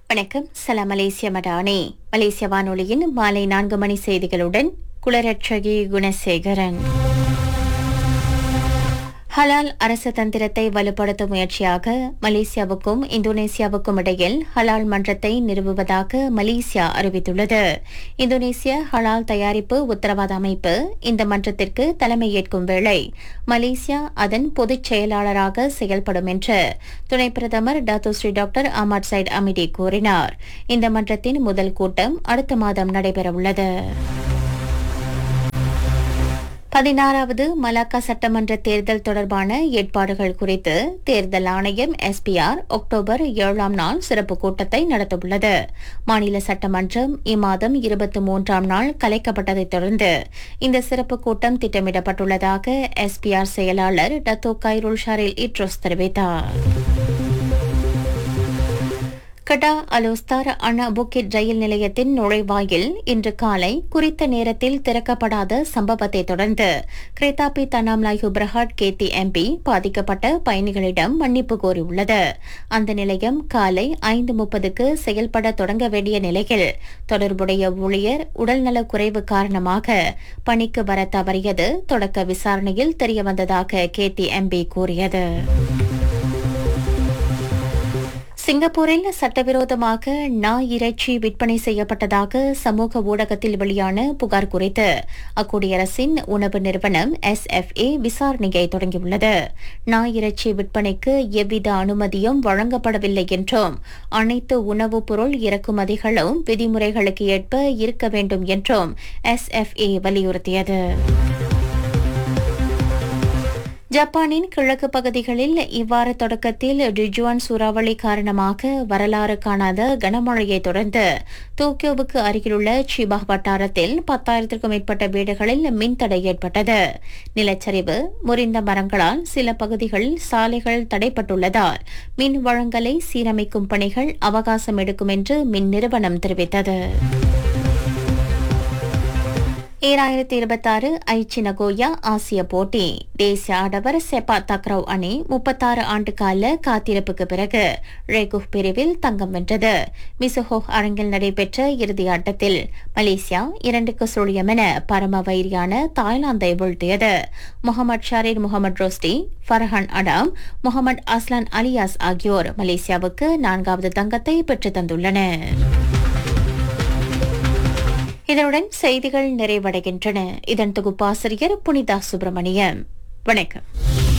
வணக்கம் சலாம் மலேசிய மடானே மலேசிய வானொலியின் மாலை நான்கு மணி செய்திகளுடன் குளரட்சகி குணசேகரன் ஹலால் அரசு தந்திரத்தை வலுப்படுத்தும் முயற்சியாக மலேசியாவுக்கும் இந்தோனேசியாவுக்கும் இடையில் ஹலால் மன்றத்தை நிறுவுவதாக மலேசியா அறிவித்துள்ளது இந்தோனேசிய ஹலால் தயாரிப்பு உத்தரவாத அமைப்பு இந்த மன்றத்திற்கு தலைமையேற்கும் வேளை மலேசியா அதன் பொதுச் செயலாளராக செயல்படும் என்று துணை பிரதமர் Dato Seri doctor Ahmad Zahid Hamidi கூறினார் இந்த மன்றத்தின் முதல் கூட்டம் அடுத்த மாதம் நடைபெறவுள்ளது பதினாறாவது மலாக்கா சட்டமன்ற தேர்தல் தொடர்பான ஏற்பாடுகள் குறித்து தேர்தல் ஆணையம் எஸ்பிஆர் அக்டோபர் ஏழாம் நாள் சிறப்பு கூட்டத்தை நடத்தவுள்ளது மாநில சட்டமன்றம் இம்மாதம் இருபத்தி மூன்றாம் நாள் கலைக்கப்பட்டதைத் தொடர்ந்து இந்த சிறப்பு கூட்டம் திட்டமிடப்பட்டுள்ளதாக எஸ்பிஆர் செயலாளர் டத்தோ கைருல் ஷாரில் இட்ரோஸ் தெரிவித்தார் கடா அலோஸ்தார் அண்ணா புக்கிட் ரயில் நிலையத்தின் நுழைவாயில் இன்று காலை குறித்த நேரத்தில் திறக்கப்படாத சம்பவத்தை தொடர்ந்து கிரேதாபி தனாம்லாய் ஹுப்ரஹாட் கேத்தி எம்பி பாதிக்கப்பட்ட பயணிகளிடம் மன்னிப்பு கோரியுள்ளது அந்த நிலையம் காலை ஐந்து முப்பதுக்கு செயல்பட தொடங்க வேண்டிய நிலையில் தொடர்புடைய ஊழியர் உடல்நலக் குறைவு காரணமாக பணிக்கு வர தவறியது தொடக்க விசாரணையில் தெரியவந்ததாக கேத்தி எம்பி கூறியது சிங்கப்பூரில் சட்டவிரோதமாக நா இறைச்சி விற்பனை செய்யப்பட்டதாக சமூக ஊடகத்தில் வெளியான புகார் குறித்து அக்குடியரசின் உணவு நிறுவனம் எஸ்எஃப்ஏ விசாரணையை தொடங்கியுள்ளது நா இறைச்சி விற்பனைக்கு எவ்வித அனுமதியும் வழங்கப்படவில்லை என்றும் அனைத்து உணவுப் பொருள் இறக்குமதிகளும் விதிமுறைகளுக்கு ஏற்ப இருக்க வேண்டும் என்றும் எஸ்எஃப்ஏ வலியுறுத்தியது ஜப்பானின் கிழக்கு பகுதிகளில் இவ்வார தொடக்கத்தில் டிஜுவான் சூறாவளி காரணமாக வரலாறு காணாத கனமழையை தொடர்ந்து டோக்கியோவுக்கு அருகிலுள்ள சிபா வட்டாரத்தில் பத்தாயிரத்திற்கும் மேற்பட்ட வீடுகளில் மின்தடை ஏற்பட்டது நிலச்சரிவு முறிந்த மரங்களால் சில பகுதிகளில் சாலைகள் தடைப்பட்டுள்ளதால் மின் வழங்கலை சீரமைக்கும் பணிகள் அவகாசம் எடுக்கும் என்று மின் நிறுவனம் தெரிவித்தது ஈராயிரத்தி இருபத்தாறு ஐச்சி நகோயா ஆசிய போட்டி தேசிய ஆடவர் செப்பா தக்ரவ் அணி முப்பத்தாறு ஆண்டு கால காத்திருப்புக்கு பிறகு ரேகுஹ் பிரிவில் தங்கம் வென்றது மிசுஹோ அரங்கில் நடைபெற்ற இறுதி ஆட்டத்தில் மலேசியா இரண்டுக்கு சுழியம் என பரம வைரியான தாய்லாந்தை வீழ்த்தியது Muhammad Shahrir Muhammad Rosdi Farhan Adam Muhammad Aslan Alias ஆகியோர் மலேசியாவுக்கு நான்காவது தங்கத்தை பெற்றுத் தந்துள்ளனர் இதனுடன் செய்திகள் நிறைவடைகின்றன இதன் தொகுப்பாசிரியர் புனிதா சுப்பிரமணியம் வணக்கம்